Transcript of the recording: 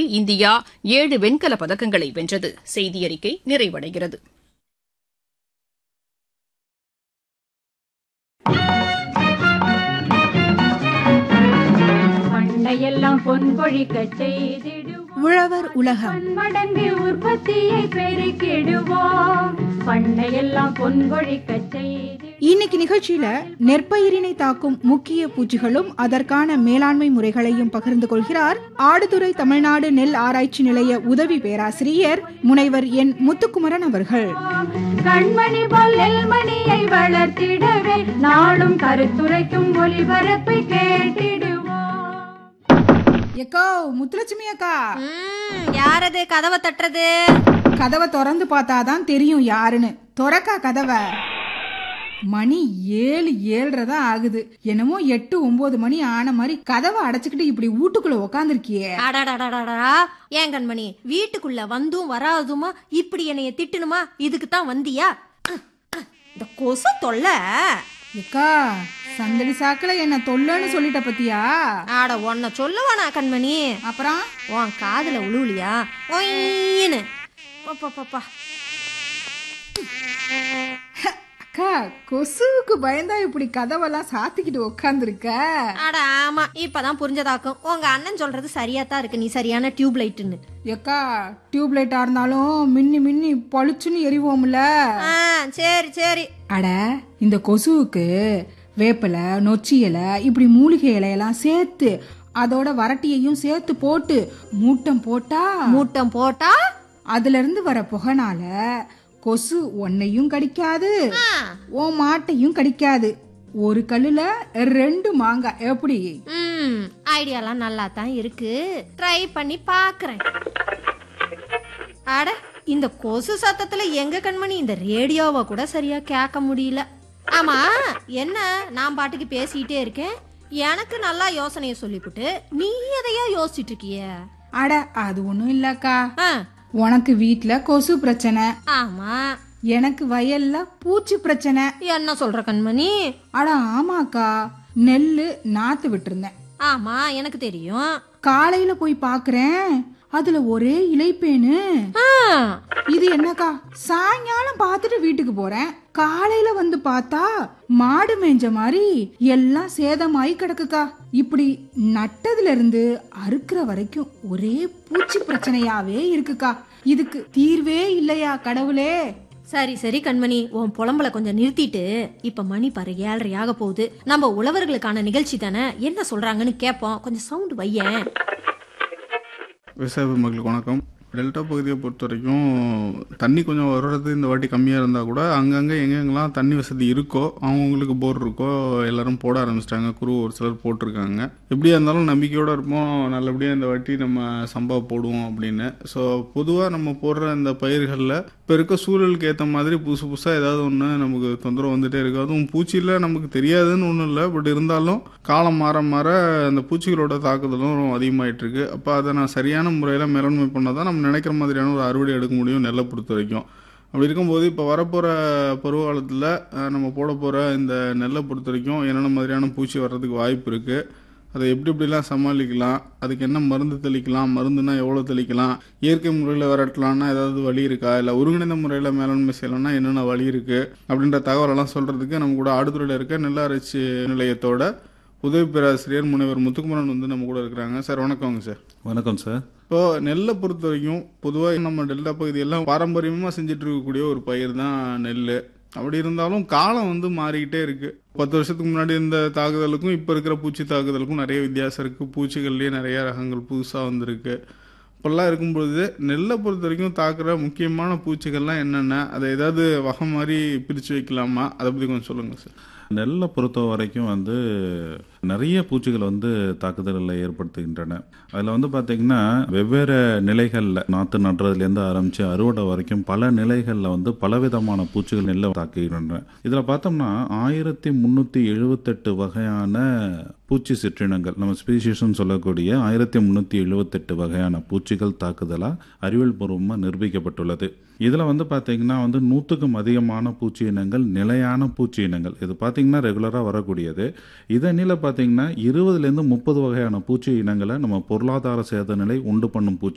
India ஏழு வெண்கலப் பதக்கங்களை வென்றது செய்தியறிக்கை நிறைவடைகிறது பண்டையெல்லாம் பொன் கொழிக்க செய்திடுவோம் உழவர் உலகம் மடங்கு உற்பத்தியை பெருக்கிடுவோம் பண்டையெல்லாம் பொன் கொழிக்க செய்திடுவோம் இன்னைக்கு நிகழ்ச்சியில நெற்பயிரினை தாக்கும் முக்கிய பூச்சிகளும் அதற்கான மேலாண்மை முறைகளையும் பகிர்ந்து கொள்கிறார் ஆடுதுறை தமிழ்நாடு நெல் ஆராய்ச்சி நிலைய உதவி பேராசிரியர் முனைவர் என் முத்துக்குமரன் அவர்கள் கண்மணி போல் நெல்மணியை வளர்த்திடவே நாளும் கருத்துரைக்கும் ஒளிபரப்பை கேட்டிடுவோம் எக்கோ முத்துலட்சுமி அக்கா ம், யாரது கதவை தட்டுறது கதவை திறந்து பார்த்தாதான் தெரியும் யாருன்னு திறக்கா கதவை மணி ஏழு ஏழரை தான் ஆகுது என்னமோ எட்டு ஒன்பது மணி ஆன மாதிரி கதவை அடைச்சுக்கிட்டு இப்படி வீட்டுக்குள்ள உக்காந்துருக்கியே அடடடடடா ஏன் கண்மணி வீட்டுக்குள்ள வந்தும் வராதுமா இப்படி என்னைய திட்டணுமா இதுக்கு தான் வந்தியா அஹ், அஹ், இந்த கொசு தொல்லை எக்கா சந்தடி சாக்குல என்ன தொல்லன்னு சொல்லிட்ட பத்தியா ஆட உன்னை சொல்லுவானா கண்மணி அப்புறம் உன் காதுல உழுவுலியா ஒயின்னு பாப்பா அக்கா கொசுவுக்கு பயந்தா இப்படி கதவெல்லாம் சாத்திக்கிட்டு உக்காந்துருக்க அட ஆமா இப்பதான் புரிஞ்சதாக்கும் உங்க அண்ணன் சொல்றது சரியா தான் இருக்கு நீ சரியான டியூப் லைட்டுன்னு எக்கா டியூப் லைட்டா இருந்தாலும் மின்னி மின்னி பளிச்சுன்னு எரிவோம்ல ஆ சரி சரி அட இந்த கொசுவுக்கு வேப்பிலை நொச்சி இலை இப்படி மூலிகை இலையெல்லாம் சேர்த்து அதோட வரட்டியையும் சேர்த்து போட்டு மூட்டம் போட்டா மூட்டம் போட்டா அதுல இருந்து வர புகைனால கொசு ஒன்னையும் கடிக்காது உன் மாட்டையும் கடிக்காது ஒரு கல்லுல ரெண்டு மாங்காய் எப்படி ம் ஐடியாலாம் நல்லா தான் இருக்கு ட்ரை பண்ணி பார்க்கறேன் அட இந்த கொசு சத்தத்துல எங்க கண்மணி இந்த ரேடியோவை கூட சரியா கேட்க முடியல ஆமா என்ன நான் பாட்டுக்கு பேசிக்கிட்டே இருக்கேன் எனக்கு நல்லா யோசனைய சொல்லிவிட்டு நீ எதையா யோசிச்சுட்டு இருக்கிய அட அது ஒண்ணும் இல்லக்கா ஆ, உனக்கு வீட்ல கொசு பிரச்சனை ஆமா எனக்கு வயல்ல பூச்சி பிரச்சனை என்ன சொல்ற கண்மணி அட ஆமாக்கா நெல்லு நாத்து விட்டுருந்தேன் ஆமா எனக்கு தெரியும் காலையில போய் பாக்குறேன் அதுல ஒரே இலைப்பேனு ஆ, இது என்னக்கா சாயங்காலம் பார்த்துட்டு வீட்டுக்கு போறேன் காலையில வந்து பார்த்தா மாடு மேய்ஞ்ச மாதிரி எல்லாம் சேதமாயி கிடக்குக்கா இப்படி நட்டதுல இருந்து அறுக்கிற வரைக்கும் ஒரே பூச்சி பிரச்சனையாவே இருக்குக்கா இதுக்கு தீர்வே இல்லையா கடவுளே சரி சரி கண்மணி உன் புலம்பல கொஞ்சம் நிறுத்திட்டு இப்ப மணி பாரு ஏழரை ஆக போகுது நம்ம உழவர்களுக்கான நிகழ்ச்சி தானே என்ன சொல்றாங்கன்னு கேட்போம் கொஞ்சம் சவுண்ட் வையேன் விவசாய மக்களுக்கு வணக்கம் டெல்டா பகுதியை பொறுத்த வரைக்கும் தண்ணி கொஞ்சம் வர்றது இந்த வாட்டி கம்மியாக இருந்தால் கூட அங்கங்கே எங்கெங்கெல்லாம் தண்ணி வசதி இருக்கோ அவங்கவுங்களுக்கு போர் இருக்கோ எல்லாரும் போட ஆரம்பிச்சிட்டாங்க குரு ஒரு சிலர் போட்டிருக்காங்க எப்படியா இருந்தாலும் நம்பிக்கையோடு இருப்போம் நல்லபடியாக இந்த வாட்டி நம்ம சம்பா போடுவோம் அப்படின்னு ஸோ பொதுவாக நம்ம போடுற இந்த பயிர்களில் இப்போ இருக்க சூழலுக்கு ஏற்ற மாதிரி புதுசு புதுசாக ஏதாவது ஒன்று நமக்கு தொந்தரவு வந்துட்டே இருக்கு அதுவும் பூச்சியில் நமக்கு தெரியாதுன்னு ஒன்றும் இல்லை பட் இருந்தாலும் காலம் மாற மாற அந்த பூச்சிகளோட தாக்குதலும் அதிகமாயிட்டு இருக்கு அப்போ அதை நான் சரியான முறையில் மேலாண்மை பண்ணால் தான் நம்ம நினைக்கிற மாதிரியான ஒரு அறுவடை எடுக்க முடியும் நெல்லை பொறுத்த வரைக்கும் அப்படி இருக்கும்போது இப்போ வரப்போகிற பருவகாலத்தில் நம்ம போட போகிற இந்த நெல்லை பொறுத்த வரைக்கும் என்னென்ன மாதிரியான பூச்சி வர்றதுக்கு வாய்ப்பு இருக்குது அதை எப்படி எப்படிலாம் சமாளிக்கலாம் அதுக்கு என்ன மருந்து தெளிக்கலாம் மருந்துனா எவ்வளோ தெளிக்கலாம் இயற்கை முறையில் விரட்டலாம்னா ஏதாவது வழி இருக்கா இல்லை ஒருங்கிணைந்த முறையில் மேலாண்மை செய்யலாம்னா என்னென்ன வழி இருக்குது அப்படின்ற தகவலெல்லாம் சொல்கிறதுக்கு நம்ம கூட ஆடுதுறையில் இருக்க நெல்லாராய்ச்சி நிலையத்தோட உதவி பேராசிரியர் முனைவர் முத்துக்குமரன் வந்து நம்ம கூட இருக்கிறாங்க சார் வணக்கங்க சார் வணக்கம் சார் இப்போ நெல்லை பொறுத்த வரைக்கும் பொதுவாக நம்ம டெல்டா பகுதியெல்லாம் பாரம்பரியமாக செஞ்சுட்டு இருக்கக்கூடிய ஒரு பயிர் தான் நெல் அப்படி இருந்தாலும் காலம் வந்து மாறிக்கிட்டே இருக்கு பத்து வருஷத்துக்கு முன்னாடி இருந்த தாக்குதலுக்கும் இப்போ இருக்கிற பூச்சி தாக்குதலுக்கும் நிறைய வித்தியாசம் இருக்கு பூச்சிகள்லேயே நிறைய ரகங்கள் புதுசாக வந்திருக்கு இப்பெல்லாம் இருக்கும்பொழுது நெல்லை பொறுத்த வரைக்கும் தாக்குற முக்கியமான பூச்சிகள்லாம் என்னென்ன அதை ஏதாவது வகை மாதிரி பிரித்து வைக்கலாமா அதை பற்றி கொஞ்சம் சொல்லுங்கள் சார் நெல்லை பொறுத்த வரைக்கும் வந்து நிறைய பூச்சிகள் வந்து தாக்குதல்களை ஏற்படுத்துகின்றன அதில் வந்து பார்த்தீங்கன்னா வெவ்வேறு நிலைகளில் நாற்று நடுறதுலேருந்து ஆரம்பித்து அறுவடை வரைக்கும் பல நிலைகளில் வந்து பலவிதமான பூச்சிகள் நெல்லை தாக்குகின்றன இதில் பார்த்தோம்னா ஆயிரத்தி முந்நூற்றி எழுபத்தெட்டு வகையான பூச்சி சிற்றினங்கள் நம்ம ஸ்பீசிஸ்ன்னு சொல்லக்கூடிய ஆயிரத்தி முந்நூற்றி எழுபத்தெட்டு வகையான பூச்சிகள் தாக்குதலாக அறிவியல் பூர்வமாக நிரூபிக்கப்பட்டுள்ளது இதில் வந்து பார்த்தீங்கன்னா வந்து நூற்றுக்கும் அதிகமான பூச்சி இனங்கள் நிலையான பூச்சி இனங்கள் இது பார்த்தீங்கன்னா ரெகுலராக வரக்கூடியது இதனில பார்த்தீங்கன்னா இருபதுலேருந்து முப்பது வகையான பூச்சி இனங்களை நம்ம பொருளாதார சேத நிலை உண்டு பண்ணும் பூச்சி